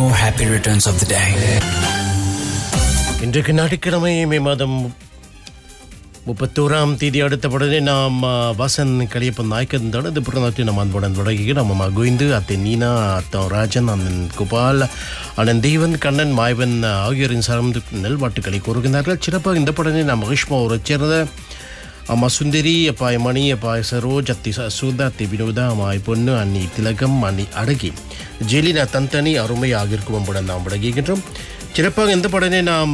more happy returns of the day. இன்றைக்கு ஞாயிற்றுக்கிழமை மே மாதம் முப்பத்தோராம் தேதி அடுத்தபடனே நாம் ಆ, ವಾಸನ್ ಕಳಿಯಪ್ಪ ನಾಯಕಂದಡ ಅದು ಪುರನಾಟಿ ನಮ್ಮ ಅಂದ್ಬಡನ್ ಬಡಗಿಗೆ ನಮ್ಮ ಮಗ ಗೋವಿಂದು ಅತ್ತೆ ನೀನಾ ಅತ್ತ ರಾಜನ್ அண்ணன் கோபால் அண்ணன் தெய்வன் கண்ணன் மாயவன் ஆகியோரின் சார்ந்து நல்வாட்டுக்களை கூறுகின்றார்கள் சிறப்பாக இந்த படனை நாம் மகிஷ்மா ஒரு சேர்ந்த அம்மா சுந்தரி அப்பாய் மணி அப்பாய் சரோஜ் அத்தி சுதா அத்தி வினோதா அம்மாய் பொண்ணு அண்ணி திலகம் அண்ணி அடகி ஜெலினா தந்தனி அருமையாக இருக்கும் படம் நாம் விளங்குகின்றோம் சிறப்பாக இந்த படனை நாம்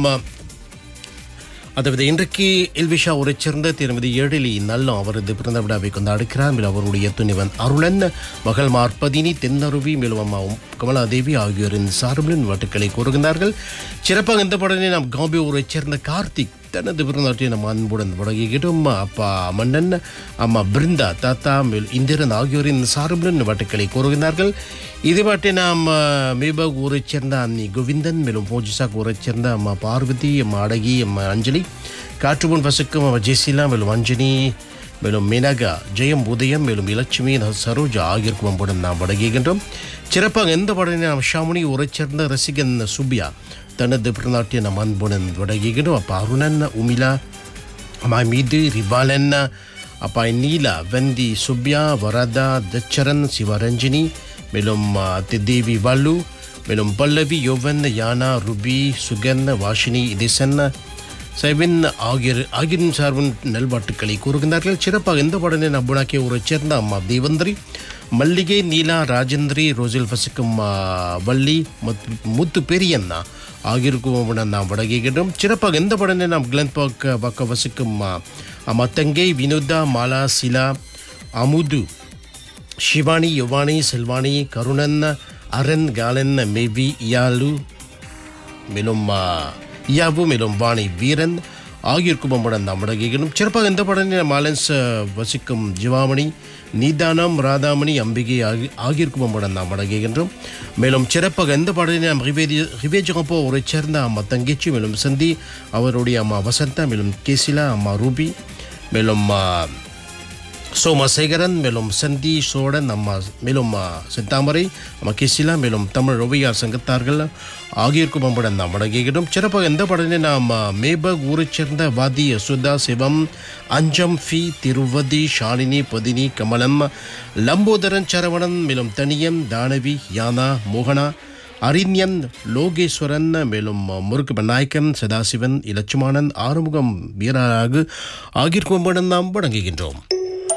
அதாவது இன்றைக்கு எல்விஷா உரை சேர்ந்த திருமதி எழிலி நல்லம் அவரது பிறந்த விழாவை கொண்டாடுக்கிறார் மேலும் அவருடைய துணிவன் அருளன் மகள் மார்பதினி தென்னருவி மேலும் அம்மாவும் கமலாதேவி ஆகியோரின் சார்பில் வாட்டுக்களை கூறுகின்றார்கள் சிறப்பாக இந்த படனை நாம் காம்பி ஊரை சேர்ந்த கார்த்திக் தனது பிறந்தாட்டை நம்ம அன்புடன் வழங்குகிறோம் அப்பா மன்னன் அம்மா பிருந்தா தாத்தா மேல் இந்திரன் ஆகியோரின் சார்புடன் வாட்டுக்களை கூறுகின்றார்கள் இது பாட்டை நாம் மேபாக் ஊரைச் சேர்ந்த அன்னி கோவிந்தன் மேலும் போஜிசாக் ஊரைச் சேர்ந்த அம்மா பார்வதி அம்மா அடகி அம்மா அஞ்சலி காற்றுமுன் வசுக்கும் அம்மா ஜெசிலா மேலும் அஞ்சனி மேலும் மீனகா ஜெயம் உதயம் மேலும் இலட்சுமி சரோஜா ஆகியோருக்கும் அன்புடன் நாம் வழங்குகின்றோம் சிறப்பாக எந்த படனை நாம் ஷாமுனி ஊரைச் சேர்ந்த ரசிகன் சுபியா தனது பிறநாட்டிய நம் அன்புடன் வழங்குகின்றோம் அப்பா அருணன் உமிலா அம்மா மீது ரிவாலன் அப்பா நீலா வெந்தி சுப்யா வரதா தச்சரன் சிவரஞ்சினி மேலும் அத்தி தேவி வல்லு மேலும் பல்லவி யோவன் யானா ருபி சுகன் வாஷினி திசன் செவின் ஆகியோர் ஆகியோரின் சார்பின் நல்வாட்டுக்களை கூறுகின்றார்கள் சிறப்பாக இந்த படனை நம்புனாக்கிய ஒரு சேர்ந்த அம்மா தேவந்திரி மல்லிகை நீலா ராஜேந்திரி ரோசில் வசிக்கும் ஆ, வள்ளி மத்- முத்து பெரியண்ணா ஆகியோருக்கும் நாம் வழங்குகின்றோம் சிறப்பாக எந்த படனை நாம் கிளன் பார்க்க பார்க்க வசிக்கும் ஆ, அம்மா தங்கை வினோதா மாலா சிலா அமுது ಶಿವಾಣಿ ಯುವಾಣಿ ಸೆಲ್ವಾಣಿ ಕರುಣನ್ ಅರನ್ ಗಾಲನ್ ಮೇವಿ ಇಯಾಲು மேலும் ஆ, இயாவு மேலும் வாணி வீரன் ஆகியோருக்கும் நம்முடன் நாம் வழங்குகிறோம் சிறப்பாக இந்த படத்தில் மாலன்ஸ் வசிக்கும் ஜிவாமணி நீதானம் ராதாமணி அம்பிகை ஆகி ஆகியோருக்கும் நம்முடன் நாம் வழங்குகின்றோம் மேலும் சிறப்பாக இந்த படத்தில் நாம் ரிவேதி ரிவேஜகப்போ ஒரு சேர்ந்த அம்மா தங்கச்சி மேலும் சந்தி அவருடைய அம்மா வசந்தா மேலும் கேசிலா அம்மா ரூபி மேலும் ஆ, சோமசேகரன் மேலும் சந்தி சோழன் அம்மா மேலும் ஆ, செந்தாமரை அம்மா கிசிலா மேலும் தமிழ் ஓவியார் சங்கத்தார்கள் ஆகியோருக்கும் நம்முடன் நாம் வழங்குகிறோம் சிறப்பாக எந்த படனை நாம் ஆ, மேபக் ஊரைச் சேர்ந்த வாதி யசுதா சிவம் அஞ்சம் ஃபி திருவதி ஷாலினி பதினி கமலம் லம்போதரன் சரவணன் மேலும் தனியம் தானவி யானா மோகனா அரிண்யன் லோகேஸ்வரன் மேலும் முருகு நாயக்கன் சதாசிவன் இலட்சுமானன் ஆறுமுகம் வீரராகு ஆகியோருக்கும் நம்முடன் நாம் வழங்குகின்றோம்